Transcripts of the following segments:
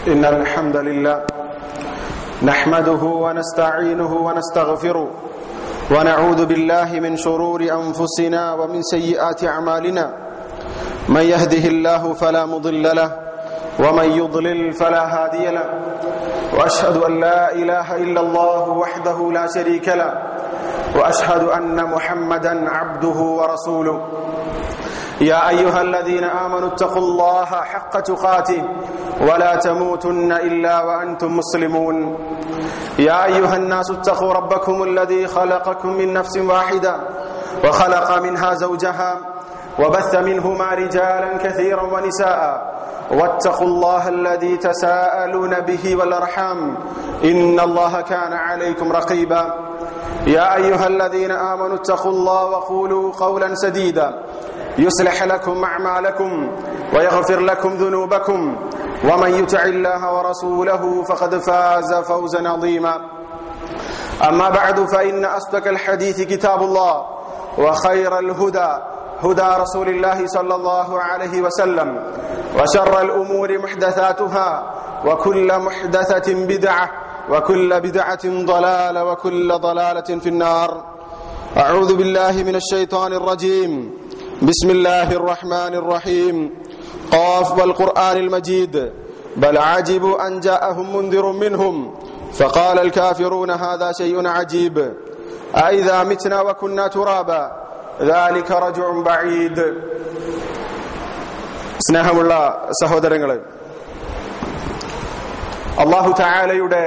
إن الحمد لله نحمده ونستعينه ونستغفره ونعوذ بالله من شرور أنفسنا ومن سيئات أعمالنا من يهده الله فلا مضل له ومن يضلل فلا هادي له وأشهد أن لا إله إلا الله وحده لا شريك له وأشهد أن محمدا عبده ورسوله يا أيها الذين آمنوا اتقوا الله حق تقاته ولا تموتن إلا وأنتم مسلمون يا أيها الناس اتقوا ربكم الذي خلقكم من نفس واحدة وخلق منها زوجها وبث منهما رجالا كثيرا ونساء واتقوا الله الذي تساءلون به والأرحام إن الله كان عليكم رقيبا يا أيها الذين آمنوا اتقوا الله وقولوا قولا سديدا يصلح لكم أعمالكم ويغفر لكم ذنوبكم ومن يطع الله ورسوله فقد فاز فوزا عظيما أما بعد فإن أصدق الحديث كتاب الله وخير الهدى هدى رسول الله صلى الله عليه وسلم وشر الأمور محدثاتها وكل محدثة بدعة وكل بدعة ضلالة وكل ضلالة في النار أعوذ بالله من الشيطان الرجيم بسم الله الرحمن الرحيم قاف والقرآن المجيد بل عجبوا أن جاءهم منذر منهم فقال الكافرون هذا شيء عجيب أئذا متنا وكنا ترابا ذلك رجع بعيد സ്നേഹമുള്ള സഹോദരങ്ങളെ അള്ളാഹു തായാലയുടെ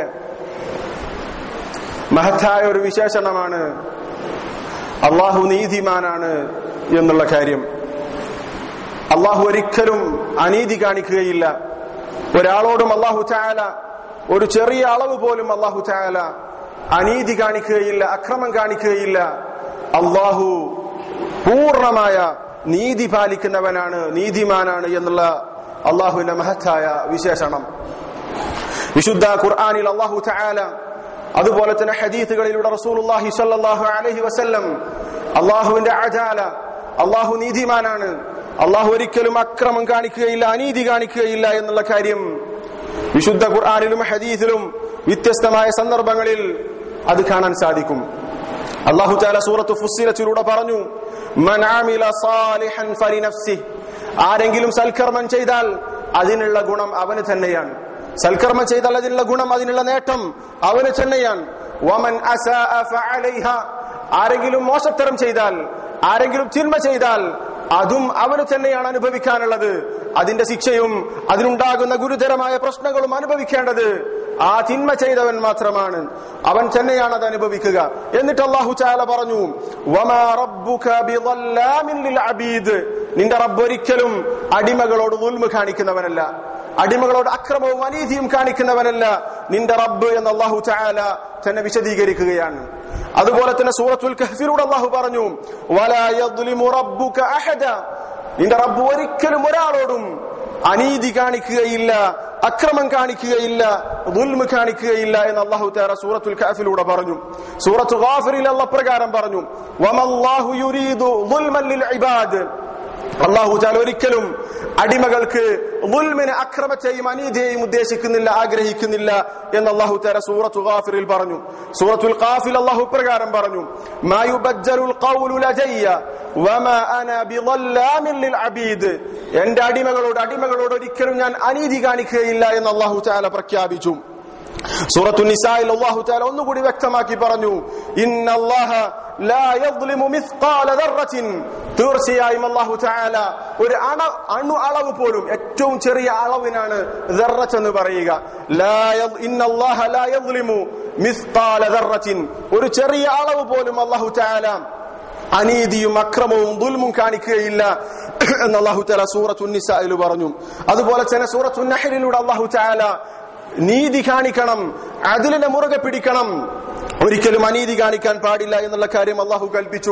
മഹത്തായ ഒരു വിശേഷണമാണ് അള്ളാഹു നീതിമാനാണ് എന്നുള്ള കാര്യം അള്ളാഹു ഒരിക്കലും അനീതി കാണിക്കുകയില്ല ഒരാളോടും അള്ളാഹു ചായാല ഒരു ചെറിയ അളവ് പോലും അള്ളാഹു ചായാല അനീതി കാണിക്കുകയില്ല അക്രമം കാണിക്കുകയില്ല അള്ളാഹു പൂർണമായ നീതി പാലിക്കുന്നവനാണ് നീതിമാനാണ് എന്നുള്ള അള്ളാഹുവിന്റെ മഹത്തായ വിശേഷണം വിശുദ്ധ ഖുർആാനിൽ അള്ളാഹു ചായാല അതുപോലെ തന്നെ ഹദീസുകളിലൂടെ റസൂലുള്ളാഹി സ്വല്ലല്ലാഹു അലൈഹി വസല്ലം അള്ളാഹുവിന്റെ അജാല അള്ളാഹു നീതിമാനാണ് അള്ളാഹു ഒരിക്കലും അക്രമം കാണിക്കുകയില്ല അനീതി കാണിക്കുകയില്ല എന്നുള്ള കാര്യം വിശുദ്ധ ഖുർആാനിലും ഹദീസിലും വ്യത്യസ്തമായ സന്ദർഭങ്ങളിൽ അത് കാണാൻ സാധിക്കും അള്ളാഹു താല സൂറത്ത് ഫുസ്സിലത്തിലൂടെ പറഞ്ഞു മൻ ആമില സാലിഹൻ ഫലിനഫ്സി ആരെങ്കിലും സൽക്കർമ്മം ചെയ്താൽ അതിനുള്ള ഗുണം അവന് തന്നെയാണ് സൽക്കർമ്മം ചെയ്താൽ അതിനുള്ള ഗുണം അതിനുള്ള നേട്ടം അവന് തന്നെയാണ് വമൻ അസാഅ ഫഅലൈഹ ആരെങ്കിലും മോശത്തരം ചെയ്താൽ ആരെങ്കിലും തിന്മ ചെയ്താൽ അതും അവന് തന്നെയാണ് അനുഭവിക്കാനുള്ളത് അതിന്റെ ശിക്ഷയും അതിനുണ്ടാകുന്ന ഗുരുതരമായ പ്രശ്നങ്ങളും അനുഭവിക്കേണ്ടത് ആ തിന്മ ചെയ്തവൻ മാത്രമാണ് അവൻ തന്നെയാണ് അത് അനുഭവിക്കുക എന്നിട്ട് അള്ളാഹു ചാല പറഞ്ഞു നിന്റെ റബ്ബ് ഒരിക്കലും അടിമകളോട് ഉൽമ കാണിക്കുന്നവനല്ല അടിമകളോട് അക്രമവും അനീതിയും കാണിക്കുന്നവനല്ല നിന്റെ റബ്ബ് എന്ന് അള്ളാഹു ചാല തന്നെ വിശദീകരിക്കുകയാണ് അതുപോലെ തന്നെ സൂറത്തുൽ കഹ്ഫിലൂടെ അള്ളാഹു പറഞ്ഞു നിന്റെ റബ്ബ് ഒരിക്കലും ഒരാളോടും അനീതി കാണിക്കുകയില്ല അക്രമം കാണിക്കുകയില്ല ദുൽമ് കാണിക്കുകയില്ല എന്ന് അള്ളാഹു തേറ സൂറത്തുൽ കഹഫിലൂടെ പറഞ്ഞു സൂറത്തു ഗാഫിറിൽ അല്ല പ്രകാരം പറഞ്ഞു വമല്ലാഹു യുരീദു ദുൽമൻ ലിൽ ഇബാദ് അള്ളാഹു ചാൽ ഒരിക്കലും അടിമകൾക്ക് മുൽമിനെ അക്രമത്തെയും അനീതിയെയും ഉദ്ദേശിക്കുന്നില്ല ആഗ്രഹിക്കുന്നില്ല എന്ന് അള്ളാഹു തര സൂറത്തു ഗാഫിറിൽ പറഞ്ഞു സൂറത്തുൽ ഖാഫിൽ അള്ളാഹു പ്രകാരം പറഞ്ഞു എന്റെ അടിമകളോട് അടിമകളോട് ഒരിക്കലും ഞാൻ അനീതി കാണിക്കുകയില്ല എന്ന് അള്ളാഹു ചാല പ്രഖ്യാപിച്ചു സൂറത്തു നിസായിൽ അള്ളാഹു ചാല ഒന്നുകൂടി വ്യക്തമാക്കി പറഞ്ഞു ഇന്നല്ലാഹ തീർച്ചയായും അള്ളാഹു ചായാല ഒരു അണ അണു അളവ് പോലും ഏറ്റവും ചെറിയ അളവിനാണ് എന്ന് പറയുക ഒരു ചെറിയ അളവ് പോലും അള്ളാഹു ചായാല അനീതിയും അക്രമവും ദുൽമും കാണിക്കുകയില്ല എന്ന് അള്ളാഹു ചാല സൂറത്തു നിസായിൽ പറഞ്ഞു അതുപോലെ തന്നെ സൂറത്തു നഹരിലൂടെ അള്ളാഹു ചായാല നീതി കാണിക്കണം അതിലിനെ മുറുകെ പിടിക്കണം ഒരിക്കലും അനീതി കാണിക്കാൻ പാടില്ല എന്നുള്ള കാര്യം അള്ളാഹു കൽപ്പിച്ചു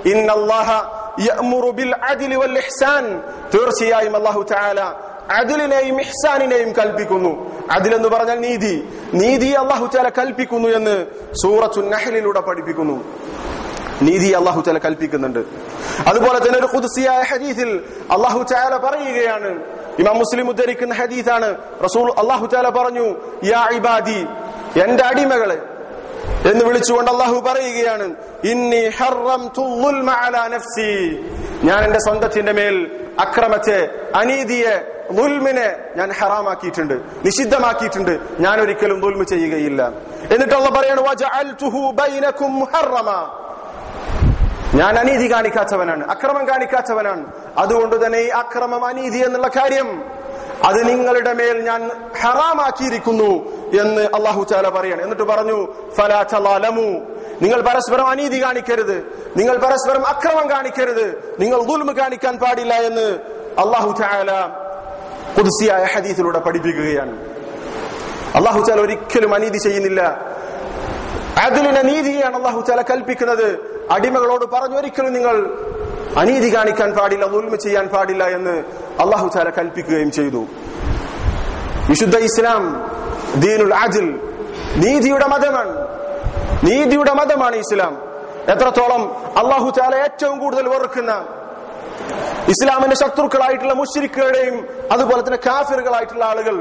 തീർച്ചയായും അള്ളാഹു ചായാല അതിലിനെയും ഇഹ്സാനിനെയും കൽപ്പിക്കുന്നു അതിലെന്ന് പറഞ്ഞാൽ നീതി നീതി അള്ളാഹു ചാല കൽപ്പിക്കുന്നു എന്ന് സൂറത്തു നഹലിലൂടെ പഠിപ്പിക്കുന്നു നീതി അള്ളാഹു ചാല കൽപ്പിക്കുന്നുണ്ട് അതുപോലെ തന്നെ ഒരു കുതിസിയായ ഹരീതിൽ അള്ളാഹു ചാല പറയുകയാണ് ഇമാം മുസ്ലിം ഉദ്ധരിക്കുന്ന ഹദീസാണ് റസൂൽ അള്ളാഹു താല പറഞ്ഞു യാ ഇബാദി എന്റെ അടിമകളെ എന്ന് വിളിച്ചുകൊണ്ട് അള്ളാഹു പറയുകയാണ് ഇന്നി ഹറംതു ളുൽമ അലാ നഫ്സി ഞാൻ എന്റെ സ്വന്തത്തിന്റെ മേൽ അക്രമത്തെ അനീതിയെ ദുൽമിനെ ഞാൻ ഹറാമാക്കിയിട്ടുണ്ട് നിഷിദ്ധമാക്കിയിട്ടുണ്ട് ഞാൻ ഒരിക്കലും ദുൽമ ചെയ്യുകയില്ല എന്നിട്ട് അള്ള പറയാണ് വജഅൽതുഹു ബൈനകും മുഹറമ ഞാൻ അനീതി കാണിക്കാത്തവനാണ് അക്രമം കാണിക്കാത്തവനാണ് അതുകൊണ്ട് തന്നെ ഈ അക്രമം അനീതി എന്നുള്ള കാര്യം അത് നിങ്ങളുടെ മേൽ ഞാൻ ഹറാമാക്കിയിരിക്കുന്നു എന്ന് അള്ളാഹു ചാല പറയാണ് എന്നിട്ട് പറഞ്ഞു ഫലാ തലാലമു നിങ്ങൾ പരസ്പരം അനീതി കാണിക്കരുത് നിങ്ങൾ പരസ്പരം അക്രമം കാണിക്കരുത് നിങ്ങൾ ദുൽമ കാണിക്കാൻ പാടില്ല എന്ന് അള്ളാഹു ചാല കുതിസിയായ ഹദീസിലൂടെ പഠിപ്പിക്കുകയാണ് അള്ളാഹു ചാല ഒരിക്കലും അനീതി ചെയ്യുന്നില്ല അതിലിനെ നീതിയാണ് അള്ളാഹു ചാല കൽപ്പിക്കുന്നത് അടിമകളോട് പറഞ്ഞു ഒരിക്കലും നിങ്ങൾ അനീതി കാണിക്കാൻ പാടില്ല ഉൽമ ചെയ്യാൻ പാടില്ല എന്ന് അള്ളാഹു ചാല കൽപ്പിക്കുകയും ചെയ്തു വിശുദ്ധ ഇസ്ലാം ദീനുൽ ആജിൽ നീതിയുടെ മതമാണ് നീതിയുടെ മതമാണ് ഇസ്ലാം എത്രത്തോളം അള്ളാഹു ചാല ഏറ്റവും കൂടുതൽ വെറുക്കുന്ന ഇസ്ലാമിന്റെ ശത്രുക്കളായിട്ടുള്ള മുഷിരിക്കുകളുടെയും അതുപോലെ തന്നെ കാഫിറുകളായിട്ടുള്ള ആളുകൾ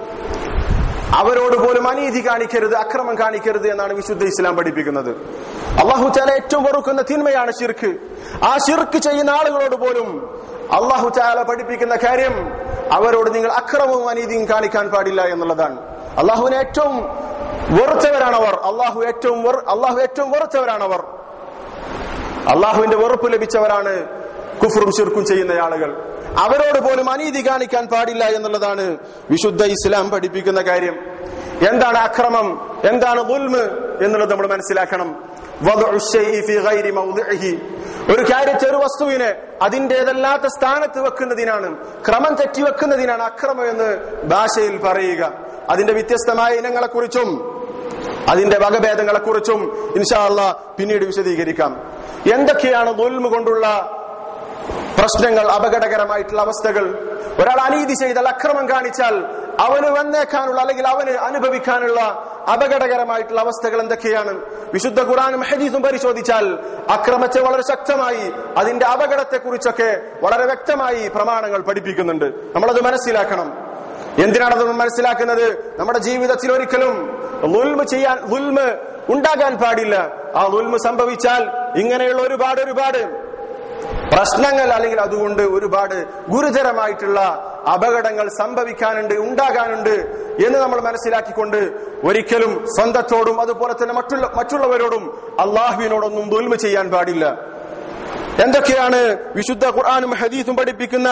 അവരോട് പോലും അനീതി കാണിക്കരുത് അക്രമം കാണിക്കരുത് എന്നാണ് വിശുദ്ധ ഇസ്ലാം പഠിപ്പിക്കുന്നത് അള്ളാഹു ചാല ഏറ്റവും വെറുക്കുന്ന തിന്മയാണ് ഷിർക്ക് ആ ഷിർക്ക് ചെയ്യുന്ന ആളുകളോട് പോലും അള്ളാഹു ചാല പഠിപ്പിക്കുന്ന കാര്യം അവരോട് നിങ്ങൾ അക്രമവും അനീതിയും കാണിക്കാൻ പാടില്ല എന്നുള്ളതാണ് അള്ളാഹുവിനെ ഏറ്റവും വെറുത്തവരാണവർ അള്ളാഹു ഏറ്റവും വെറു- അള്ളാഹു ഏറ്റവും വെറുത്തവരാണവർ അള്ളാഹുവിന്റെ വെറുപ്പ് ലഭിച്ചവരാണ് കുഫറും ഷിർക്കും ചെയ്യുന്ന ആളുകൾ അവരോട് പോലും അനീതി കാണിക്കാൻ പാടില്ല എന്നുള്ളതാണ് വിശുദ്ധ ഇസ്ലാം പഠിപ്പിക്കുന്ന കാര്യം എന്താണ് അക്രമം എന്താണ് ദുൽമ് എന്നുള്ളത് നമ്മൾ മനസ്സിലാക്കണം വദ്ഉ ശൈഇ ഫീ ഗൈരി മൗദിഇഹി. ഒരു കാര്യത്തെ ഒരു വസ്തുവിനെ അതിന്റേതല്ലാത്ത സ്ഥാനത്ത് വെക്കുന്നതിനാണ് ക്രമം തെറ്റി വെക്കുന്നതിനാണ് അക്രമം എന്ന് ഭാഷയിൽ പറയുക അതിന്റെ വ്യത്യസ്തമായ ഇനങ്ങളെക്കുറിച്ചും അതിന്റെ വകഭേദങ്ങളെക്കുറിച്ചും ഇൻഷാ അള്ളാ പിന്നീട് വിശദീകരിക്കാം എന്തൊക്കെയാണ് ദുൽമ കൊണ്ടുള്ള പ്രശ്നങ്ങൾ അപകടകരമായിട്ടുള്ള അവസ്ഥകൾ ഒരാൾ അനീതി ചെയ്താൽ അക്രമം കാണിച്ചാൽ അവന് വന്നേക്കാനുള്ള അല്ലെങ്കിൽ അവന് അനുഭവിക്കാനുള്ള അപകടകരമായിട്ടുള്ള അവസ്ഥകൾ എന്തൊക്കെയാണ് വിശുദ്ധ ഖുറാനും ഹദീസും പരിശോധിച്ചാൽ അക്രമത്തെ വളരെ ശക്തമായി അതിന്റെ അപകടത്തെ കുറിച്ചൊക്കെ വളരെ വ്യക്തമായി പ്രമാണങ്ങൾ പഠിപ്പിക്കുന്നുണ്ട് നമ്മളത് മനസ്സിലാക്കണം എന്തിനാണ് അത് മനസ്സിലാക്കുന്നത് നമ്മുടെ ജീവിതത്തിൽ ഒരിക്കലും ലുൽമ ചെയ്യാൻ ലുൽമ ഉണ്ടാകാൻ പാടില്ല ആ ലുൽമ സംഭവിച്ചാൽ ഇങ്ങനെയുള്ള ഒരുപാട് ഒരുപാട് പ്രശ്നങ്ങൾ അല്ലെങ്കിൽ അതുകൊണ്ട് ഒരുപാട് ഗുരുതരമായിട്ടുള്ള അപകടങ്ങൾ സംഭവിക്കാനുണ്ട് ഉണ്ടാകാനുണ്ട് എന്ന് നമ്മൾ മനസ്സിലാക്കിക്കൊണ്ട് ഒരിക്കലും സ്വന്തത്തോടും അതുപോലെ തന്നെ മറ്റുള്ള മറ്റുള്ളവരോടും അള്ളാഹുവിനോടൊന്നും ദുൽമ ചെയ്യാൻ പാടില്ല എന്തൊക്കെയാണ് വിശുദ്ധ ഖുർആാനും ഹദീസും പഠിപ്പിക്കുന്ന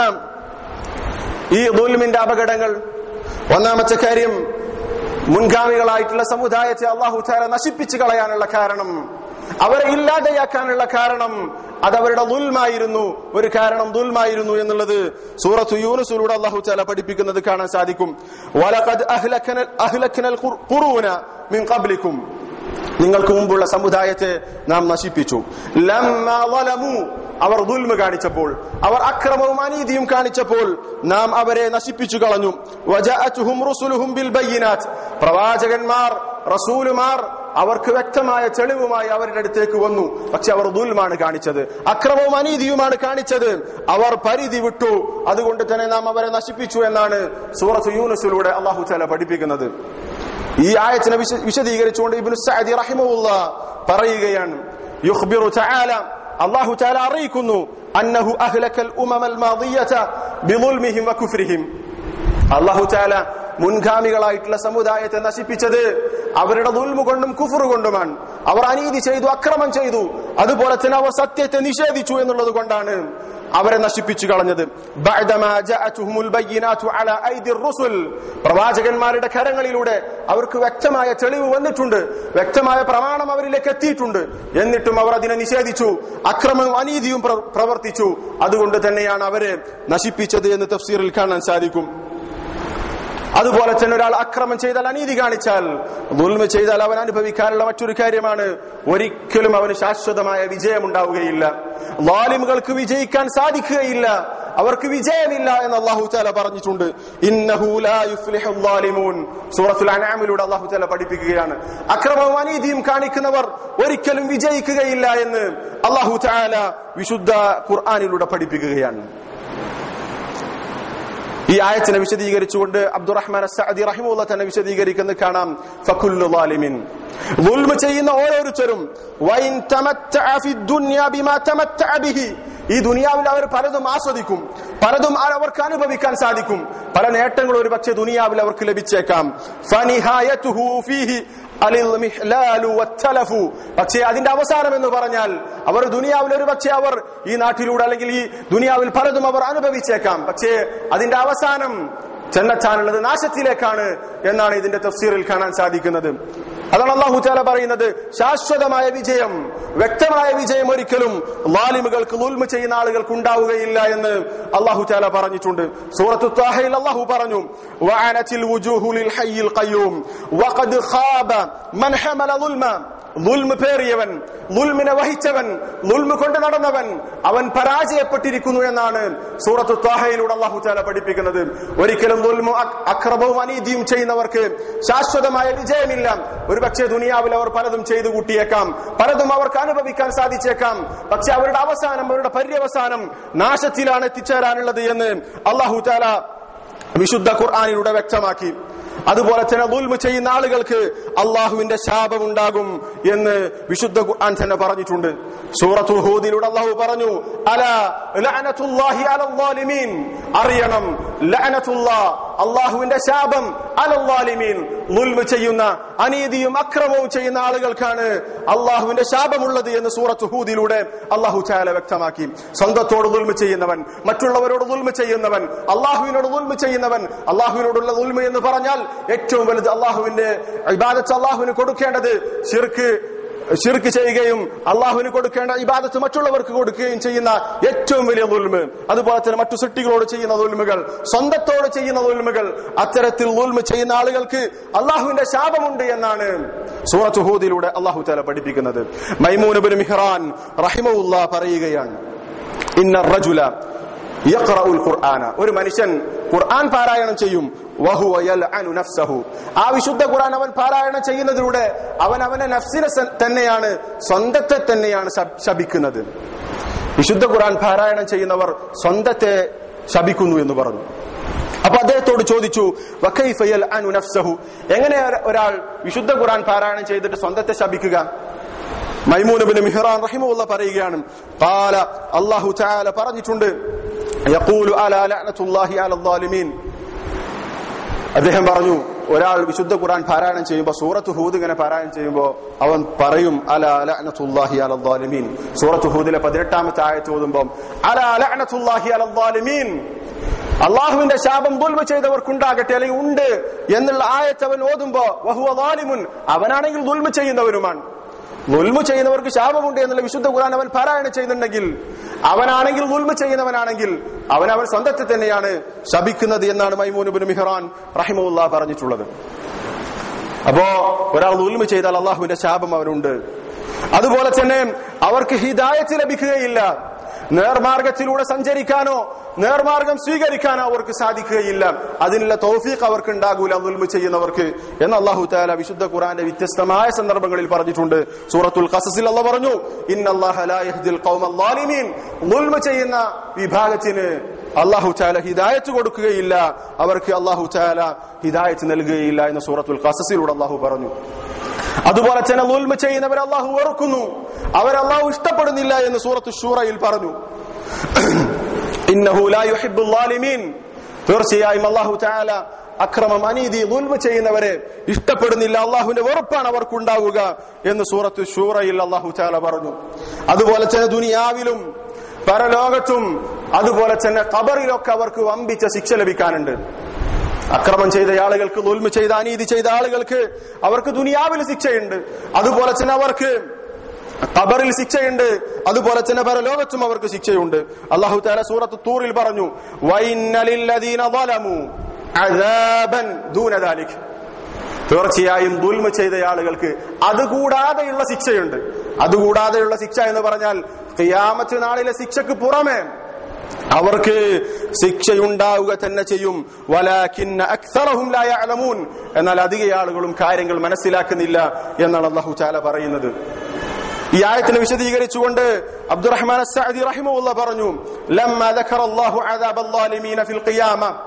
ഈ ദുൽമിന്റെ അപകടങ്ങൾ ഒന്നാമത്തെ കാര്യം മുൻഗാമികളായിട്ടുള്ള സമുദായത്തെ അള്ളാഹു താര നശിപ്പിച്ചു കളയാനുള്ള കാരണം അവരെ ഇല്ലാതെയാക്കാനുള്ള കാരണം അത് അവരുടെ ദുൽമായിരുന്നു ഒരു കാരണം ദുൽമായിരുന്നു എന്നുള്ളത് സൂറത്ത് യൂനുസിലൂടെ അള്ളാഹു താല പഠിപ്പിക്കുന്നത് കാണാൻ സാധിക്കും വലഖദ് അഹ്ലക്കനൽ അഹ്ലക്കനൽ ഖുറൂന മിൻ ഖബ്ലിക്കും നിങ്ങൾക്ക് മുമ്പുള്ള സമുദായത്തെ നാം നശിപ്പിച്ചു ലമ്മാ ളലമു അവർ ദുൽമ കാണിച്ചപ്പോൾ അവർ അക്രമവും അനീതിയും കാണിച്ചപ്പോൾ നാം അവരെ നശിപ്പിച്ചു കളഞ്ഞു വജഅതുഹും റുസുലുഹും ബിൽ ബയ്യിനാത്ത് പ്രവാചകന്മാർ റസൂലുമാർ അവർക്ക് വ്യക്തമായ തെളിവുമായി അവരുടെ അടുത്തേക്ക് വന്നു പക്ഷെ അവർ ദുൽമാണ് കാണിച്ചത് അക്രമവും അനീതിയുമാണ് കാണിച്ചത് അവർ പരിധി വിട്ടു അതുകൊണ്ട് തന്നെ നാം അവരെ നശിപ്പിച്ചു എന്നാണ് സൂറത്ത് യൂനുസിലൂടെ അള്ളാഹു താല പഠിപ്പിക്കുന്നത് ഈ ആയത്തിനെ വിശ- വിശദീകരിച്ചുകൊണ്ട് ഇബ്നു സഅദി റഹിമഹുല്ല പറയുകയാണ് യുഖ്ബിറു തആല അല്ലാഹു തആല അറിയിക്കുന്നു അന്നഹു അഹ്ലക്കൽ ഉമമൽ മാദിയത ബിളുൽമിഹിം വകുഫ്രിഹിം അല്ലാഹു തആല മുൻഗാമികളായിട്ടുള്ള സമുദായത്തെ നശിപ്പിച്ചത് അവരുടെ ദുൽമു കൊണ്ടും കുഫർ കൊണ്ടുമാണ് അവർ അനീതി ചെയ്തു അക്രമം ചെയ്തു അതുപോലെ തന്നെ അവർ സത്യത്തെ നിഷേധിച്ചു എന്നുള്ളത് കൊണ്ടാണ് അവരെ നശിപ്പിച്ചു കളഞ്ഞത് ബഅദമാ ജഅതുഹുമുൽ ബയ്യിനാതു അലാ ഐദിർ റുസുൽ പ്രവാചകന്മാരുടെ കരങ്ങളിലൂടെ അവർക്ക് വ്യക്തമായ തെളിവ് വന്നിട്ടുണ്ട് വ്യക്തമായ പ്രമാണം അവരിലേക്ക് എത്തിയിട്ടുണ്ട് എന്നിട്ടും അവർ അതിനെ നിഷേധിച്ചു അക്രമവും അനീതിയും പ്ര- പ്രവർത്തിച്ചു അതുകൊണ്ട് തന്നെയാണ് അവരെ നശിപ്പിച്ചത് എന്ന് തഫ്സീറിൽ കാണാൻ സാധിക്കും അതുപോലെ തന്നെ ഒരാൾ അക്രമം ചെയ്താൽ അനീതി കാണിച്ചാൽ ദുൽമ ചെയ്താൽ അവൻ അനുഭവിക്കാനുള്ള മറ്റൊരു കാര്യമാണ് ഒരിക്കലും അവന് ശാശ്വതമായ വിജയം ഉണ്ടാവുകയില്ല ലാലിമുകൾക്ക് വിജയിക്കാൻ സാധിക്കുകയില്ല അവർക്ക് വിജയമില്ല എന്ന് അള്ളാഹു താല പറഞ്ഞിട്ടുണ്ട് ഇന്നഹു ലാ യുഫ്ലിഹു ളാലിമൂൻ. സൂറത്തുൽ അൻആമിലൂടെ അള്ളാഹു താല പഠിപ്പിക്കുകയാണ് അക്രമവും അനീതിയും കാണിക്കുന്നവർ ഒരിക്കലും വിജയിക്കുകയില്ല എന്ന് അള്ളാഹു താല വിശുദ്ധ ഖുർആാനിലൂടെ പഠിപ്പിക്കുകയാണ് ഈ ആയത്തിനെ വിശദീകരിച്ചുകൊണ്ട് അബ്ദുറഹ്മാൻ സഅദി റഹിമുള്ള തന്നെ വിശദീകരിക്കുന്നത് കാണാം ഫകുല്ലു ളാലിമിൻ ദുൽമ ചെയ്യുന്ന ഓരോരുത്തരും വൈൻ തമത്തഅ ഫി ദുനിയ ബിമാ തമത്തഅ ബിഹി ഈ ദുനിയാവിൽ അവർ പലതും ആസ്വദിക്കും പലതും അവർക്ക് അനുഭവിക്കാൻ സാധിക്കും പല നേട്ടങ്ങളും ഒരു പക്ഷേ ദുനിയാവിൽ അവർക്ക് ലഭിച്ചേക്കാം ഫനിഹായതുഹു ഫീഹി അലിൽ മിഹ്ലാലു വത്തലഫു പക്ഷേ അതിന്റെ അവസാനം എന്ന് പറഞ്ഞാൽ അവർ ദുനിയാവിൽ ഒരു പക്ഷേ അവർ ഈ നാട്ടിലൂടെ അല്ലെങ്കിൽ ഈ ദുനിയാവിൽ പലതും അവർ അനുഭവിച്ചേക്കാം പക്ഷേ അതിന്റെ അവസാനം ചെന്നച്ചാനുള്ളത് നാശത്തിലേക്കാണ് എന്നാണ് ഇതിന്റെ തഫ്സീറിൽ കാണാൻ സാധിക്കുന്നത് അതാണ് അള്ളാഹു ചാല പറയുന്നത് ശാശ്വതമായ വിജയം വ്യക്തമായ വിജയം ഒരിക്കലും ലാലിമുകൾക്ക് നുൽമ ചെയ്യുന്ന ആളുകൾക്ക് ഉണ്ടാവുകയില്ല എന്ന് അള്ളാഹു ചാല പറഞ്ഞിട്ടുണ്ട് സൂറത്തു താഹയിൽ അള്ളാഹു പറഞ്ഞു വഅനത്തിൽ വുജൂഹു ലിൽ ഹയ്യിൽ ഖയ്യൂം വഖദ് ഖാബ മൻ ഹമല ളുൽമ ലുൽമ് പേറിയവൻ ലുൽമിനെ വഹിച്ചവൻ ലുൽമ് കൊണ്ട് നടന്നവൻ അവൻ പരാജയപ്പെട്ടിരിക്കുന്നു എന്നാണ് സൂറത്തു ത്വാഹയിലൂടെ അള്ളാഹു ചാല പഠിപ്പിക്കുന്നത് ഒരിക്കലും ലുൽമു അക്രമവും അനീതിയും ചെയ്യുന്നവർക്ക് ശാശ്വതമായ വിജയമില്ല ഒരുപക്ഷെ ദുനിയാവിൽ അവർ പലതും ചെയ്തു കൂട്ടിയേക്കാം പലതും അവർക്ക് അനുഭവിക്കാൻ സാധിച്ചേക്കാം പക്ഷെ അവരുടെ അവസാനം അവരുടെ പര്യവസാനം നാശത്തിലാണ് എത്തിച്ചേരാനുള്ളത് എന്ന് അള്ളാഹു ചാല വിശുദ്ധ ഖുർആാനിലൂടെ വ്യക്തമാക്കി അതുപോലെ തന്നെ ദുൽമ ചെയ്യുന്ന ആളുകൾക്ക് അള്ളാഹുവിന്റെ ശാപമുണ്ടാകും എന്ന് വിശുദ്ധ ഖുർആൻ തന്നെ പറഞ്ഞിട്ടുണ്ട് സൂറത്തു ഹൂദിലൂടെ അള്ളാഹു പറഞ്ഞു അല ലഅനത്തുല്ലാഹി അലൽ ളാലിമീൻ അറിയണം ലഅനത്തുല്ലാ അള്ളാഹുവിന്റെ ശാപം അലൽ ളാലിമീൻ ദുൽമ ചെയ്യുന്ന അനീതിയും അക്രമവും ചെയ്യുന്ന ആളുകൾക്കാണ് അള്ളാഹുവിന്റെ ശാപമുള്ളത് എന്ന് സൂറത്ത് ഹൂദിലൂടെ അള്ളാഹു ചാല വ്യക്തമാക്കി സ്വന്തത്തോട് ദുൽമ ചെയ്യുന്നവൻ മറ്റുള്ളവരോട് ദുൽമ ചെയ്യുന്നവൻ അള്ളാഹുവിനോട് ദുൽമ ചെയ്യുന്നവൻ അള്ളാഹുവിനോടുള്ള ദുൽമ എന്ന് പറഞ്ഞാൽ ഏറ്റവും വലുത് അള്ളാഹുവിന്റെ ഇബാദത്ത് അള്ളാഹുവിന് കൊടുക്കേണ്ടത് ശിർക്ക് ഷിർക്ക് ചെയ്യുകയും അള്ളാഹുവിന് കൊടുക്കേണ്ട ഇബാദത്ത് മറ്റുള്ളവർക്ക് കൊടുക്കുകയും ചെയ്യുന്ന ഏറ്റവും വലിയ ദുൽമ് അതുപോലെ തന്നെ മറ്റു സൃഷ്ടികളോട് ചെയ്യുന്ന ദുൽമുകൾ സ്വന്തത്തോട് ചെയ്യുന്ന ദുൽമുകൾ അത്തരത്തിൽ ദുൽമ ചെയ്യുന്ന ആളുകൾക്ക് അള്ളാഹുവിന്റെ ശാപമുണ്ട് എന്നാണ് സൂറത്ത് ഹൂദിലൂടെ അള്ളാഹു താല പഠിപ്പിക്കുന്നത് മൈമൂനബിൻ മിഹ്റാൻ റഹിമുല്ല പറയുകയാണ് ഇന്ന റജുല യഖ്റഉൽ ഖുർആന ഒരു മനുഷ്യൻ ഖുർആൻ പാരായണം ചെയ്യും വഹുവ യൽഅനു നഫ്സഹു ആ വിശുദ്ധ ഖുർആൻ അവൻ പാരായണം ചെയ്യുന്നതിലൂടെ അവൻ അവന്റെ നഫ്സിനെ സ- തന്നെയാണ് സ്വന്തത്തെ തന്നെയാണ് ശപ്- ശപിക്കുന്നത് വിശുദ്ധ ഖുർആൻ പാരായണം ചെയ്യുന്നവർ സ്വന്തത്തെ ശപിക്കുന്നു എന്ന് പറഞ്ഞു അപ്പൊ അദ്ദേഹത്തോട് ചോദിച്ചു വക്കൈഫ യൽഅനു നഫ്സഹു എങ്ങനെ ഒരാൾ വിശുദ്ധ ഖുർആൻ പാരായണം ചെയ്തിട്ട് സ്വന്തത്തെ ശപിക്കുക മൈമൂനബിന് മിഹ്റാൻ റഹിമുള്ള പറയുകയാണ് قال അല്ലാഹു തആല പറഞ്ഞിട്ടുണ്ട് യഖൂലു അലാ ലഅനത്തുല്ലാഹി അലൽ ളാലിമീൻ അദ്ദേഹം പറഞ്ഞു ഒരാൾ വിശുദ്ധ ഖുർആൻ പാരായണം ചെയ്യുമ്പോൾ സൂറത്ത് ഹൂദ് ഇങ്ങനെ പാരായണം ചെയ്യുമ്പോൾ അവൻ പറയും അല ലഅനത്തുല്ലാഹി അലൽ ളാലിമീൻ സൂറത്ത് ഹൂദിലെ പതിനെട്ടാമത്തെ ആയത്ത് ഓതുമ്പോൾ അല ലഅനത്തുല്ലാഹി അലൽ ളാലിമീൻ അള്ളാഹുവിന്റെ ശാപം ദുൽമ ചെയ്തവർക്കുണ്ടാകട്ടെ അല്ലെങ്കിൽ ഉണ്ട് എന്നുള്ള ആയത്ത് അവൻ ഓതുമ്പോ വഹുവ ളാലിമുൻ അവനാണെങ്കിൽ ദുൽമ ചെയ്യുന്നവനുമാണ് ദുൽമ ചെയ്യുന്നവർക്ക് ശാപമുണ്ട് എന്നുള്ള വിശുദ്ധ ഖുർആൻ അവൻ പാരായണം ചെയ്യുന്നുണ്ടെങ്കിൽ അവനാണെങ്കിൽ ദുൽമ ചെയ്യുന്നവനാണെങ്കിൽ അവൻ അവൻ സ്വന്തത്തെ തന്നെയാണ് ശപിക്കുന്നത് എന്നാണ് മൈമൂനുബിൻ മിഹ്റാൻ റഹിമുല്ല പറഞ്ഞിട്ടുള്ളത് അപ്പോ ഒരാൾ ദുൽമ ചെയ്താൽ അള്ളാഹുവിന്റെ ശാപം അവനുണ്ട് അതുപോലെ തന്നെ അവർക്ക് ഹിദായത്ത് ലഭിക്കുകയില്ല നേർമാർഗത്തിലൂടെ സഞ്ചരിക്കാനോ നേർമാർഗം സ്വീകരിക്കാനോ അവർക്ക് സാധിക്കുകയില്ല അതിനുള്ള തൗഫീഖ് അവർക്ക് ഉണ്ടാകൂല ദുൽമ ചെയ്യുന്നവർക്ക് എന്ന് അള്ളാഹു താല വിശുദ്ധ ഖുറാന്റെ വ്യത്യസ്തമായ സന്ദർഭങ്ങളിൽ പറഞ്ഞിട്ടുണ്ട് സൂറത്തുൽ ഖസസിൽ അള്ള പറഞ്ഞു ഇന്നല്ലാഹുലീൻ ദുൽമ ചെയ്യുന്ന വിഭാഗത്തിന് അള്ളാഹു ചാല ഹിദായത്ത് കൊടുക്കുകയില്ല അവർക്ക് അള്ളാഹു ചാല ഹിദായത്ത് നൽകുകയില്ല എന്ന് സൂറത്തുൽ ഖസസിലൂടെ അള്ളാഹു പറഞ്ഞു അതുപോലെ തന്നെ ദുൽമ ചെയ്യുന്നവർ അള്ളാഹു വെറുക്കുന്നു അവർ അള്ളാഹു ഇഷ്ടപ്പെടുന്നില്ല എന്ന് സൂറത്ത് ഷൂറയിൽ പറഞ്ഞു ഇന്നഹു ലാ യുഹിബ്ബുൽ ളാലിമീൻ തീർച്ചയായും അള്ളാഹു തആല അക്രമം അനീതി ദുൽമ ചെയ്യുന്നവരെ ഇഷ്ടപ്പെടുന്നില്ല അള്ളാഹുവിന്റെ വെറുപ്പാണ് അവർക്കുണ്ടാവുക എന്ന് സൂറത്ത് ഷൂറയിൽ അള്ളാഹു തആല പറഞ്ഞു അതുപോലെ തന്നെ ദുനിയാവിലും പരലോകത്തും അതുപോലെ തന്നെ ഖബറിലൊക്കെ അവർക്ക് വമ്പിച്ച ശിക്ഷ ലഭിക്കാനുണ്ട് അക്രമം ചെയ്ത ആളുകൾക്ക് ദുൽമ ചെയ്ത അനീതി ചെയ്ത ആളുകൾക്ക് അവർക്ക് ദുനിയാവിൽ ശിക്ഷയുണ്ട് അതുപോലെ തന്നെ അവർക്ക് ഖബറിൽ ശിക്ഷയുണ്ട് അതുപോലെ തന്നെ പരലോകത്തും അവർക്ക് ശിക്ഷയുണ്ട് അള്ളാഹു താല സൂറത്ത് തൂറിൽ പറഞ്ഞു വൈന്നലില്ലദീന ളലമു അദാബൻ ദൂന ദാലിക് തീർച്ചയായും ദുൽമ ചെയ്ത ആളുകൾക്ക് അതുകൂടാതെയുള്ള ശിക്ഷയുണ്ട് അതുകൂടാതെയുള്ള ശിക്ഷ എന്ന് പറഞ്ഞാൽ ഖിയാമത്ത് നാളിലെ ശിക്ഷക്ക് പുറമെ അവർക്ക് ശിക്ഷയുണ്ടാവുക തന്നെ ചെയ്യും വലാകിന്ന അക്സറഹും ലാ യഅലമൂൻ എന്നാൽ അധിക ആളുകളും കാര്യങ്ങൾ മനസ്സിലാക്കുന്നില്ല എന്നാണ് അള്ളാഹു ചാല പറയുന്നത് ഈ ആയത്തിനെ വിശദീകരിച്ചുകൊണ്ട് അബ്ദുറഹ്മാൻ അസ്സഅദി റഹിമഹുള്ള പറഞ്ഞു ലമ്മ ذكر الله عذاب الظالمين في القيامه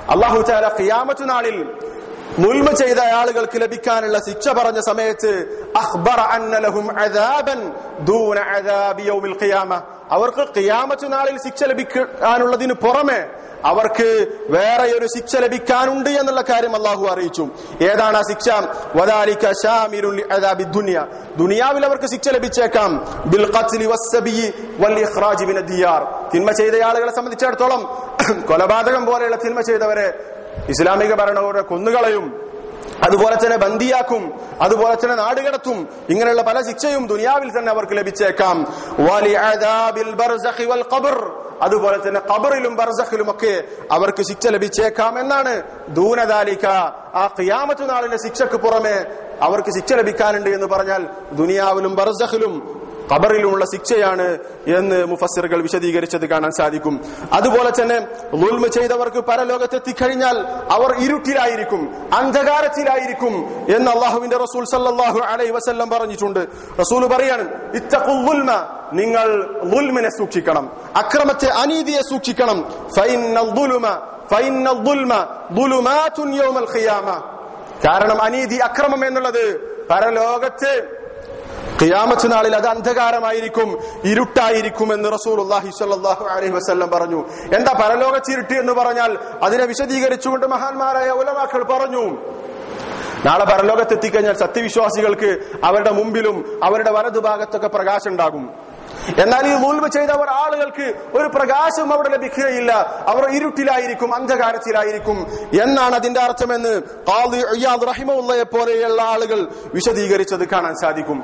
അള്ളാഹു ചാല ഖിയാമത്ത് നാളിൽ മുൽമ ചെയ്ത ആളുകൾക്ക് ലഭിക്കാനുള്ള ശിക്ഷ പറഞ്ഞ സമയത്ത് അഖ്ബറ അന്ന ലഹും അദാബൻ ദൂന അദാബി യൗമിൽ ഖിയാമ അവർക്ക് ഖിയാമത്ത് നാളിൽ ശിക്ഷ ലഭിക്കാനുള്ളതിന് പുറമെ അവർക്ക് വേറെ ഒരു ശിക്ഷ ലഭിക്കാനുണ്ട് എന്നുള്ള കാര്യം അള്ളാഹു അറിയിച്ചു ഏതാണ് ആ ശിക്ഷ വദാലിക ശാമിലുൽ അദാബി ദുനിയ ദുനിയാവിൽ അവർക്ക് ശിക്ഷ ലഭിച്ചേക്കാം ബിൽ ഖത്ലി വസ്സബി വൽ ഇഖ്റാജ് മിന ദിയാർ തിന്മ ചെയ്ത ആളുകളെ സംബന്ധിച്ചിടത്തോളം കൊലപാതകം പോലെയുള്ള തിന്മ ചെയ്തവരെ ഇസ്ലാമിക ഭരണകൂടം കൊന്നുകളയും അതുപോലെ തന്നെ ബന്ദിയാക്കും അതുപോലെ തന്നെ നാടുകടത്തും ഇങ്ങനെയുള്ള പല ശിക്ഷയും ദുനിയാവിൽ തന്നെ അവർക്ക് ലഭിച്ചേക്കാം വലിഅദാബിൽ ബർസഖി വൽ ഖബർ അതുപോലെ തന്നെ ഖബറിലും ബർസഖിലും ഒക്കെ അവർക്ക് ശിക്ഷ ലഭിച്ചേക്കാം എന്നാണ് ദൂനദാലിക ആ ഖിയാമത്ത് നാളിലെ ശിക്ഷക്ക് പുറമെ അവർക്ക് ശിക്ഷ ലഭിക്കാനുണ്ട് എന്ന് പറഞ്ഞാൽ ദുനിയാവിലും ബർസഖിലും ഖബറിലുമുള്ള ശിക്ഷയാണ് എന്ന് മുഫസ്സിറുകൾ വിശദീകരിച്ചത് കാണാൻ സാധിക്കും അതുപോലെ തന്നെ ലുൽമ ചെയ്തവർക്ക് പരലോകത്തെത്തിക്കഴിഞ്ഞാൽ അവർ ഇരുട്ടിലായിരിക്കും അന്ധകാരത്തിലായിരിക്കും എന്ന് അള്ളാഹുവിന്റെ റസൂൽ സല്ലല്ലാഹു അലൈഹി വസല്ലം പറഞ്ഞിട്ടുണ്ട് റസൂൽ പറയാണ് ഇത്തഖുൽ ളുൽമ നിങ്ങൾ ളുൽമിനെ സൂക്ഷിക്കണം അക്രമത്തെ അനീതിയെ സൂക്ഷിക്കണം ഫൈനൽ ളുലുമ ഫൈനൽ ളുൽമ ളുലുമാതുൻ യൗമൽ ഖിയാമ കാരണം അനീതി അക്രമം എന്നുള്ളത് പരലോകത്ത് ഖിയാമത്ത് നാളിൽ അത് അന്ധകാരമായിരിക്കും ഇരുട്ടായിരിക്കും എന്ന് റസൂലുള്ളാഹി സ്വല്ലല്ലാഹു അലൈഹി വസല്ലം പറഞ്ഞു എന്താ പരലോകച്ചിരുട്ട് എന്ന് പറഞ്ഞാൽ അതിനെ വിശദീകരിച്ചുകൊണ്ട് മഹാന്മാരായ ഉലമാക്കൾ പറഞ്ഞു നാളെ പരലോകത്ത് എത്തിക്കഴിഞ്ഞാൽ സത്യവിശ്വാസികൾക്ക് അവരുടെ മുമ്പിലും അവരുടെ വലതുഭാഗത്തൊക്കെ പ്രകാശം ഉണ്ടാകും എന്നാൽ ഈ മുൽമ ചെയ്തവർ ആളുകൾക്ക് ഒരു പ്രകാശം അവിടെ ലഭിക്കുകയില്ല അവർ ഇരുട്ടിലായിരിക്കും അന്ധകാരത്തിലായിരിക്കും എന്നാണ് അതിന്റെ അർത്ഥമെന്ന് ഖാദി ഇയാദ് റഹിമഉള്ളയെ പോലെയുള്ള ആളുകൾ വിശദീകരിച്ചത് കാണാൻ സാധിക്കും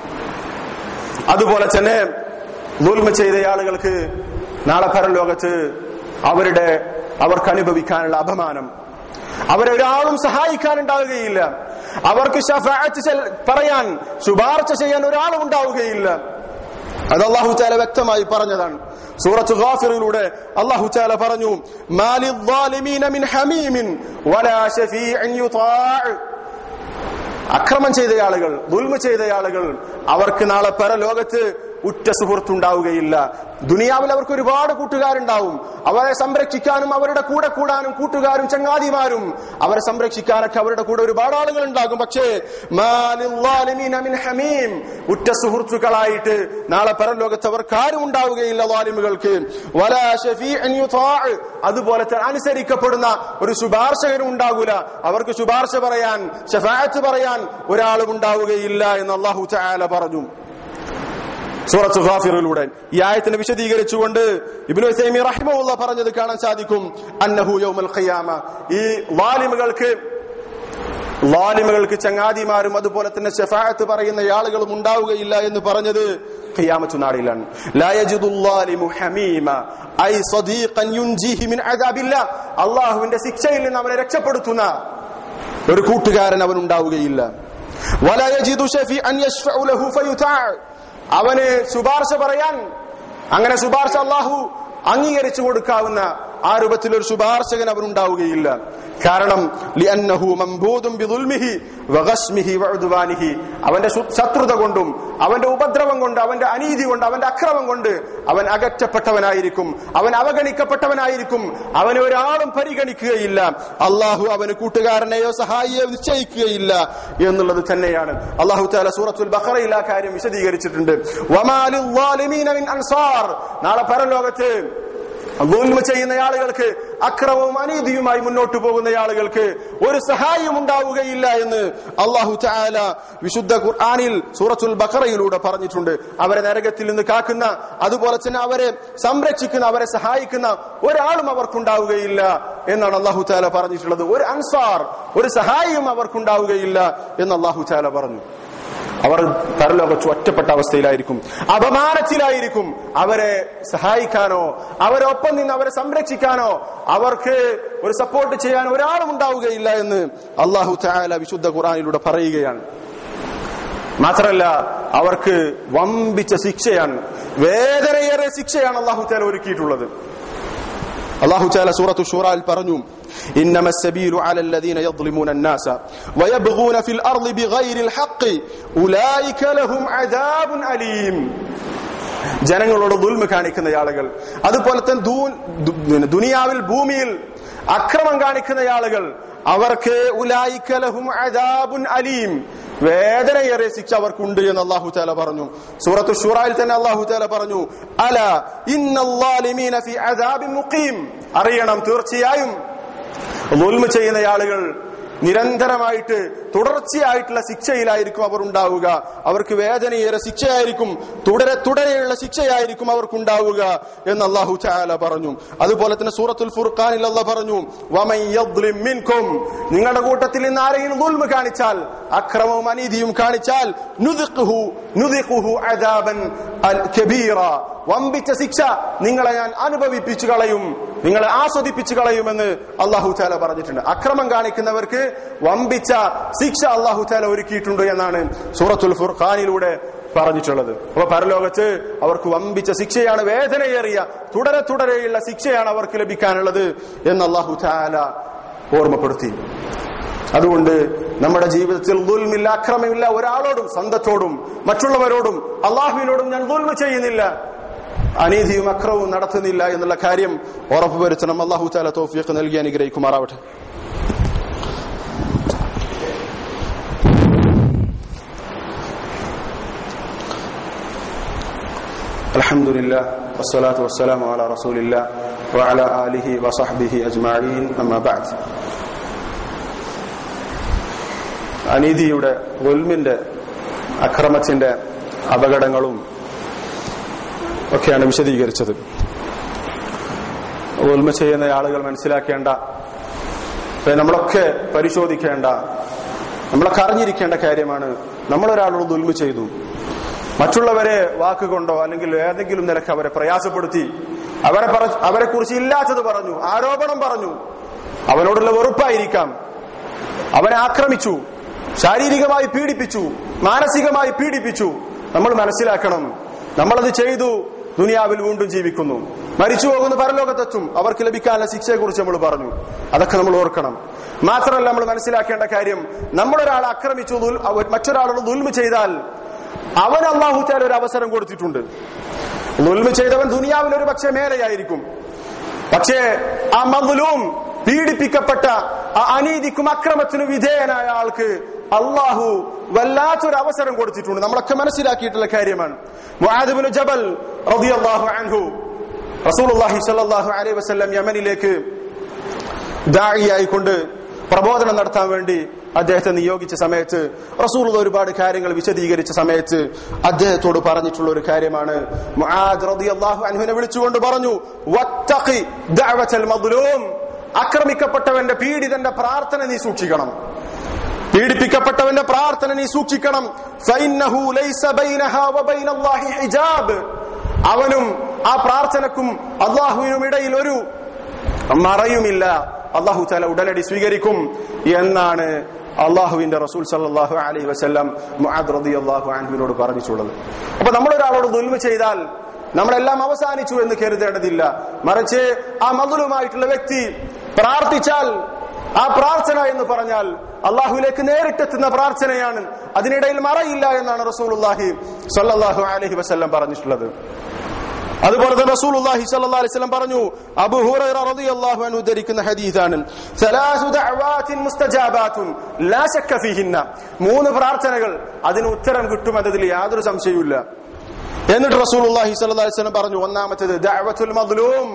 അതുപോലെ തന്നെ ദുൽമ ചെയ്ത ആളുകൾക്ക് നാളെ പരലോകത്ത് അവരുടെ അവർക്ക് അനുഭവിക്കാനുള്ള അപമാനം അവരൊരാളും സഹായിക്കാനുണ്ടാവുകയില്ല അവർക്ക് ഷഫാഅത്ത് ചെൽ- പറയാൻ ശുപാർശ ചെയ്യാൻ ഒരാളും ഉണ്ടാവുകയില്ല അത് അള്ളാഹു ചാല വ്യക്തമായി പറഞ്ഞതാണ് സൂറത്ത് ഗാഫിറിലൂടെ അള്ളാഹു ചാല പറഞ്ഞു മാലിദ്ദാലിമീന മിൻ ഹമീമിൻ വലാ ശഫീഇൻ യുതാഅ് അക്രമം ചെയ്ത ആളുകൾ ദുൽമ ചെയ്ത ആളുകൾ അവർക്ക് നാളെ പരലോകത്ത് ഉറ്റ സുഹൃത്തുണ്ടാവുകയില്ല ദുനിയാവിൽ അവർക്ക് ഒരുപാട് കൂട്ടുകാരുണ്ടാവും അവരെ സംരക്ഷിക്കാനും അവരുടെ കൂടെ കൂടാനും കൂട്ടുകാരും ചങ്ങാതിമാരും അവരെ സംരക്ഷിക്കാനൊക്കെ അവരുടെ കൂടെ ഒരുപാട് ആളുകൾ ഉണ്ടാകും പക്ഷേ മാലിദ്ദാലിമീന മിൻ ഹമീം ഉറ്റ സുഹൃത്തുക്കളായിട്ട് നാളെ പരലോകത്ത് അവർക്ക് ആരും ഉണ്ടാവുകയില്ല വാലിമുകൾക്ക് വലാ ശഫീഇൻ യുതാഅ് അതുപോലെ തന്നെ അനുസരിക്കപ്പെടുന്ന ഒരു ശുപാർശകനും ഉണ്ടാകൂല അവർക്ക് ശുപാർശ പറയാൻ ഷഫാഅത്ത് പറയാൻ ഒരാളും ഉണ്ടാവുകയില്ല എന്ന് അള്ളാഹു ചായാല പറഞ്ഞു സൂറത്ത് ഗാഫിറിലൂടെ ഈ ആയത്തിനെ വിശദീകരിച്ചുകൊണ്ട് ഇബ്നു തൈമി റഹിമഹുള്ള പറഞ്ഞത് കാണാൻ സാധിക്കും അന്നഹു യൗമൽ ഖിയാമ ഈ വാലിമുകൾക്ക് ലാലിമകൾക്ക് ചങ്ങാതിമാരും അതുപോലെ തന്നെ ഷഫാഅത്ത് പറയുന്ന ആളുകളും ഉണ്ടാവുകയില്ല എന്ന് പറഞ്ഞത് ഖിയാമത്തു നാളിലാണ് ലാ യജിദുൽ ലാലിമു ഹമീമ ഐ സദീഖൻ യുൻജീഹി മിൻ അദാബില്ല അല്ലാഹുവിന്റെ ശിക്ഷയിൽ നിന്ന് അവനെ രക്ഷപ്പെടുത്തുന്ന ഒരു കൂട്ടുകാരൻ അവൻ ഉണ്ടാവുകയില്ല വലാ യജിദു ഷഫീഅൻ യശ്ഫഉ ലഹു ഫയുതഅ അവന് ശുപാർശ പറയാൻ അങ്ങനെ ശുപാർശ അല്ലാഹു അംഗീകരിച്ചു കൊടുക്കാവുന്ന ആ രൂപത്തിൽ ഒരു ശുപാർശകൻ അവനുണ്ടാവുകയില്ല കാരണം ലിഅന്നഹു മംബൂദും ബിദുൽമിഹി വഗസ്മിഹി വഉദ്വാനിഹി അവന്റെ ശു- ശത്രുത കൊണ്ടും അവന്റെ ഉപദ്രവം കൊണ്ട് അവന്റെ അനീതി കൊണ്ട് അവന്റെ അക്രമം കൊണ്ട് അവൻ അകറ്റപ്പെട്ടവനായിരിക്കും അവൻ അവഗണിക്കപ്പെട്ടവനായിരിക്കും അവനെ ഒരാളും പരിഗണിക്കുകയില്ല അള്ളാഹു അവന് കൂട്ടുകാരനെയോ സഹായിയോ നിശ്ചയിക്കുകയില്ല എന്നുള്ളത് തന്നെയാണ് അള്ളാഹു താല സൂറത്തുൽ ബഖറയിൽ ആ കാര്യം വിശദീകരിച്ചിട്ടുണ്ട് വമാലിൽ ളാലിമീന മിൻ അൻസാർ നാളെ പരലോകത്ത് ദുൽമ ചെയ്യുന്ന ആളുകൾക്ക് അക്രമവും അനീതിയുമായി മുന്നോട്ട് പോകുന്ന ആളുകൾക്ക് ഒരു സഹായം ഉണ്ടാവുകയില്ല എന്ന് അള്ളാഹു ചായാല വിശുദ്ധ ഖുർആാനിൽ സൂറത്തുൽ ബഖറയിലൂടെ പറഞ്ഞിട്ടുണ്ട് അവരെ നരകത്തിൽ നിന്ന് കാക്കുന്ന അതുപോലെ തന്നെ അവരെ സംരക്ഷിക്കുന്ന അവരെ സഹായിക്കുന്ന ഒരാളും അവർക്കുണ്ടാവുകയില്ല എന്നാണ് അള്ളാഹു ചാല പറഞ്ഞിട്ടുള്ളത് ഒരു അൻസാർ ഒരു സഹായിയും അവർക്കുണ്ടാവുകയില്ല എന്ന് അള്ളാഹു ചാല പറഞ്ഞു അവർ പരലോകത്ത് ഒറ്റപ്പെട്ട അവസ്ഥയിലായിരിക്കും അപമാനത്തിലായിരിക്കും അവരെ സഹായിക്കാനോ അവരൊപ്പം നിന്ന് അവരെ സംരക്ഷിക്കാനോ അവർക്ക് ഒരു സപ്പോർട്ട് ചെയ്യാൻ ഒരാളും ഉണ്ടാവുകയില്ല എന്ന് അള്ളാഹു ചായാല വിശുദ്ധ ഖുറാനിലൂടെ പറയുകയാണ് മാത്രല്ല അവർക്ക് വമ്പിച്ച ശിക്ഷയാണ് വേദനയേറെ ശിക്ഷയാണ് അള്ളാഹു ചാല ഒരുക്കിയിട്ടുള്ളത് അള്ളാഹു ചാല സൂറത്തു ഷൂറാൽ പറഞ്ഞു إنما السبيل على الذين يظلمون الناس ويبغون في الأرض بغير الحق أولئك لهم عذاب أليم ജനങ്ങളോട് ദുൽമ കാണിക്കുന്ന ആളുകൾ അതുപോലെ തന്നെ ദൂ- ദു- ദുനിയാവിൽ ഭൂമിയിൽ അക്രമം കാണിക്കുന്ന ആളുകൾ അവർക്ക് ഉലായിക്കലഹും അദാബുൻ അലീം വേദനയേറിയ ശിക്ഷ അവർക്കുണ്ട് എന്ന് അള്ളാഹു താല പറഞ്ഞു സൂറത്ത് ഷുറായിൽ തന്നെ അള്ളാഹു താല പറഞ്ഞു അല ഇന്നല്ലാലിമീന ഫി അദാബിൻ മുഖീം അറിയണം തീർച്ചയായും ലുൽമ ചെയ്യുന്ന ആളുകൾ നിരന്തരമായിട്ട് തുടർച്ചയായിട്ടുള്ള ശിക്ഷയിലായിരിക്കും അവർ ഉണ്ടാവുക അവർക്ക് വേദനയേറെ ശിക്ഷയായിരിക്കും തുടരെ തുടരെയുള്ള ശിക്ഷയായിരിക്കും അവർക്കുണ്ടാവുക എന്ന് അള്ളാഹു ചായാല പറഞ്ഞു അതുപോലെ തന്നെ സൂറത്തുൽ ഫുർഖാനിൽ അല്ല പറഞ്ഞു "വമൻ യദ്ലിം മിൻകും നിങ്ങളുടെ കൂട്ടത്തിൽ നിന്ന് ആരെങ്കിലും ദുൽമ കാണിച്ചാൽ അക്രമവും അനീതിയും കാണിച്ചാൽ നുദിഖുഹു നുദിഖുഹു അദാബൻ അൽ കബീറ വമ്പിച്ച ശിക്ഷ നിങ്ങളെ ഞാൻ അനുഭവിപ്പിച്ചു കളയും നിങ്ങളെ ആസ്വദിപ്പിച്ചു കളയുമെന്ന് അള്ളാഹു ചാല പറഞ്ഞിട്ടുണ്ട് അക്രമം കാണിക്കുന്നവർക്ക് വമ്പിച്ച ശിക്ഷ അള്ളാഹു ചാല ഒരുക്കിയിട്ടുണ്ട് എന്നാണ് സൂറത്തുൽ ഫുർഖാനിലൂടെ പറഞ്ഞിട്ടുള്ളത് അപ്പൊ പരലോകത്ത് അവർക്ക് വമ്പിച്ച ശിക്ഷയാണ് വേദനയേറിയ തുടരെ തുടരെയുള്ള ശിക്ഷയാണ് അവർക്ക് ലഭിക്കാനുള്ളത് എന്ന് അള്ളാഹു ചാല ഓർമ്മപ്പെടുത്തി അതുകൊണ്ട് നമ്മുടെ ജീവിതത്തിൽ ദുൽമില്ല അക്രമമില്ല ഒരാളോടും സ്വന്തത്തോടും മറ്റുള്ളവരോടും അള്ളാഹുവിനോടും ഞാൻ ദുൽമ ചെയ്യുന്നില്ല അനീതിയും അക്രമവും നടത്തുന്നില്ല എന്നുള്ള കാര്യം ഉറപ്പുവരുത്തണം അള്ളാഹു താല തോഫിയൊക്കെ നൽകി അനുഗ്രഹിക്കുമാറാവട്ടെ الحمد لله والصلاة والسلام على رسول الله وعلى آله وصحبه أجمعين أما بعد അനീതിയുടെ ഒൽമിന്റെ അക്രമത്തിന്റെ അപകടങ്ങളും ഒക്കെയാണ് വിശദീകരിച്ചത് ഒൽമ ചെയ്യുന്ന ആളുകൾ മനസ്സിലാക്കേണ്ട അപ്പൊ നമ്മളൊക്കെ പരിശോധിക്കേണ്ട നമ്മളൊക്കെ അറിഞ്ഞിരിക്കേണ്ട കാര്യമാണ് നമ്മളൊരാളോട് ദുൽമ ചെയ്തു മറ്റുള്ളവരെ വാക്കുകൊണ്ടോ അല്ലെങ്കിൽ ഏതെങ്കിലും നിലക്ക് അവരെ പ്രയാസപ്പെടുത്തി അവരെ പറ- അവരെ കുറിച്ച് ഇല്ലാത്തത് പറഞ്ഞു ആരോപണം പറഞ്ഞു അവനോടുള്ള വെറുപ്പായിരിക്കാം അവനെ ആക്രമിച്ചു ശാരീരികമായി പീഡിപ്പിച്ചു മാനസികമായി പീഡിപ്പിച്ചു നമ്മൾ മനസ്സിലാക്കണം നമ്മളത് ചെയ്തു ദുനിയാവിൽ വീണ്ടും ജീവിക്കുന്നു മരിച്ചു പോകുന്ന പരലോകത്തെത്തും അവർക്ക് ലഭിക്കാനുള്ള ശിക്ഷയെ കുറിച്ച് നമ്മൾ പറഞ്ഞു അതൊക്കെ നമ്മൾ ഓർക്കണം മാത്രമല്ല നമ്മൾ മനസ്സിലാക്കേണ്ട കാര്യം നമ്മളൊരാളെ ആക്രമിച്ചു ദുൽ- അവ- മറ്റൊരാളോട് ദുൽമ ചെയ്താൽ അവൻ അള്ളാഹുത്താൽ ഒരു അവസരം കൊടുത്തിട്ടുണ്ട് ദുൽമ ചെയ്തവൻ ദുനിയാവിൽ ഒരു പക്ഷേ മേലെയായിരിക്കും പക്ഷേ ആ മദ്ലൂം പീഡിപ്പിക്കപ്പെട്ട ആ അനീതിക്കും അക്രമത്തിനും വിധേയനായ ആൾക്ക് അള്ളാഹു വല്ലാത്തൊരു അവസരം കൊടുത്തിട്ടുണ്ട് നമ്മളൊക്കെ മനസ്സിലാക്കിയിട്ടുള്ള കാര്യമാണ് മുആദിബ്നു ജബൽ റളിയല്ലാഹു അൻഹു റസൂലുള്ളാഹി സ്വല്ലല്ലാഹു അലൈഹി വസല്ലം യമനിലേക്ക് ദാഇയായിക്കൊണ്ട് പ്രബോധനം നടത്താൻ വേണ്ടി അദ്ദേഹത്തെ നിയോഗിച്ച സമയത്ത് റസൂൽ ഒരുപാട് കാര്യങ്ങൾ വിശദീകരിച്ച സമയത്ത് അദ്ദേഹത്തോട് പറഞ്ഞിട്ടുള്ള ഒരു കാര്യമാണ് മുആദ് റളിയല്ലാഹു അൻഹുവിനെ വിളിച്ചുകൊണ്ട് പറഞ്ഞു വത്തഖി ദഅവത്തൽ മദ്ലൂം ആക്രമിക്കപ്പെട്ടവന്റെ പീഡിതന്റെ പ്രാർത്ഥന നീ സൂക്ഷിക്കണം പീഡിപ്പിക്കപ്പെട്ടവന്റെ പ്രാർത്ഥന നീ സൂക്ഷിക്കണം ഫൈന്നഹു ലൈസ ബൈനഹാ വബൈനല്ലാഹി ഹിജാബ് അവനും ആ പ്രാർത്ഥനക്കും അള്ളാഹുവിനും ഇടയിൽ ഒരു മറയുമില്ല അള്ളാഹു താല ഉടനടി സ്വീകരിക്കും എന്നാണ് അള്ളാഹുവിന്റെ റസൂൽ സല്ലല്ലാഹു അലൈഹി വസല്ലം മുആദ് റളിയല്ലാഹു അൻഹുവിനോട് പറഞ്ഞിട്ടുള്ളത് അപ്പൊ നമ്മൾ ഒരാളോട് ദുൽമ ചെയ്താൽ നമ്മളെല്ലാം അവസാനിച്ചു എന്ന് കരുതേണ്ടതില്ല മറിച്ച് ആ മധുലുമായിട്ടുള്ള വ്യക്തി പ്രാർത്ഥിച്ചാൽ ആ പ്രാർത്ഥന എന്ന് പറഞ്ഞാൽ അള്ളാഹുവിലേക്ക് നേരിട്ടെത്തുന്ന പ്രാർത്ഥനയാണ് അതിനിടയിൽ മറയില്ല എന്നാണ് റസൂലുള്ളാഹി സല്ലല്ലാഹു അലൈഹി വസല്ലം പറഞ്ഞിട്ടുള്ളത് അതുപോലെ തന്നെ റസൂലുള്ളാഹി സ്വല്ലല്ലാഹു അലൈഹി വസല്ലം പറഞ്ഞു അബൂ ഹുറൈറ റളിയല്ലാഹു അൻഹു ധരിക്കുന്ന ഹദീസാണ് സലാസു ദഅവാത്തിൻ മുസ്തജാബാത്തുൻ ലാ ശക്ക ഫീഹിന്ന മൂന്ന് പ്രാർത്ഥനകൾ അതിന് ഉത്തരം കിട്ടുമെന്നതിൽ യാതൊരു സംശയവുമില്ല എന്നിട്ട് റസൂലുള്ളാഹി സ്വല്ലല്ലാഹു അലൈഹി വസല്ലം പറഞ്ഞു ഒന്നാമത്തേത് ദഅവത്തുൽ മദ്ലൂം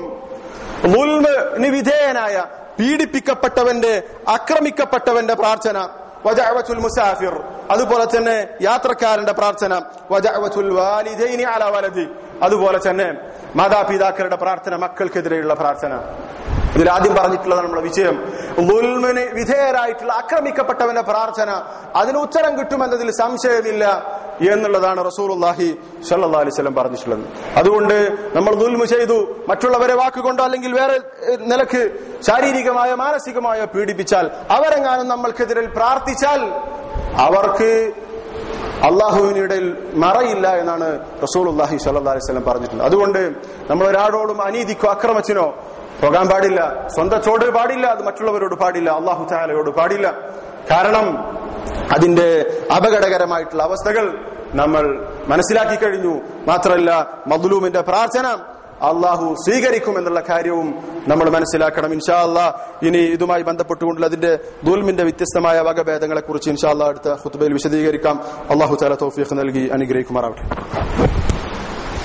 മുൽമിന് വിധേയനായ പീഡിപ്പിക്കപ്പെട്ടവന്റെ ആക്രമിക്കപ്പെട്ടവന്റെ പ്രാർത്ഥന വജഅവത്തുൽ മുസാഫിർ അതുപോലെ തന്നെ യാത്രക്കാരന്റെ പ്രാർത്ഥന വജഅവത്തുൽ വാലിദൈനി അലാ വലദി അതുപോലെ തന്നെ മാതാപിതാക്കളുടെ പ്രാർത്ഥന മക്കൾക്കെതിരെയുള്ള പ്രാർത്ഥന ഇതിൽ ആദ്യം പറഞ്ഞിട്ടുള്ളതാണ് നമ്മുടെ വിഷയം ലുൽമിന് വിധേയരായിട്ടുള്ള ആക്രമിക്കപ്പെട്ടവന്റെ പ്രാർത്ഥന അതിന് ഉത്തരം കിട്ടുമെന്നതിൽ സംശയമില്ല എന്നുള്ളതാണ് റസൂലുള്ളാഹി സല്ലല്ലാഹു അലൈഹി വസല്ലം പറഞ്ഞിട്ടുള്ളത് അതുകൊണ്ട് നമ്മൾ ദുൽമ ചെയ്തു മറ്റുള്ളവരെ വാക്കുകൊണ്ടോ അല്ലെങ്കിൽ വേറെ ഏഹ്, നിലക്ക് ശാരീരികമായ മാനസികമായോ പീഡിപ്പിച്ചാൽ അവരെങ്ങാനും നമ്മൾക്കെതിരെ പ്രാർത്ഥിച്ചാൽ അവർക്ക് അള്ളാഹുവിനിടയിൽ മറയില്ല എന്നാണ് റസൂലുള്ളാഹി സ്വല്ലല്ലാഹു അലൈഹി വസല്ലം പറഞ്ഞിട്ടുള്ളത് അതുകൊണ്ട് നമ്മൾ ഒരാളോടും അനീതിക്കോ അക്രമത്തിനോ പോകാൻ പാടില്ല സ്വന്തത്തോട് പാടില്ല അത് മറ്റുള്ളവരോട് പാടില്ല അള്ളാഹു താലയോട് പാടില്ല കാരണം അതിന്റെ അപകടകരമായിട്ടുള്ള അവസ്ഥകൾ നമ്മൾ മനസ്സിലാക്കി കഴിഞ്ഞു മാത്രമല്ല മദ്ലൂമിന്റെ പ്രാർത്ഥന അള്ളാഹു സ്വീകരിക്കും എന്നുള്ള കാര്യവും നമ്മൾ മനസ്സിലാക്കണം ഇൻഷാ അല്ലാ ഇനി ഇതുമായി ബന്ധപ്പെട്ടുകൊണ്ടുള്ള അതിന്റെ ദുൽമിന്റെ വ്യത്യസ്തമായ വകഭേദങ്ങളെ കുറിച്ച് ഇൻഷാ അല്ലാ അടുത്ത ഖുത്ബയിൽ വിശദീകരിക്കാം അള്ളാഹു താല തൗഫീഖ് നൽകി അനുഗ്രഹിക്കുമാറാവട്ടെ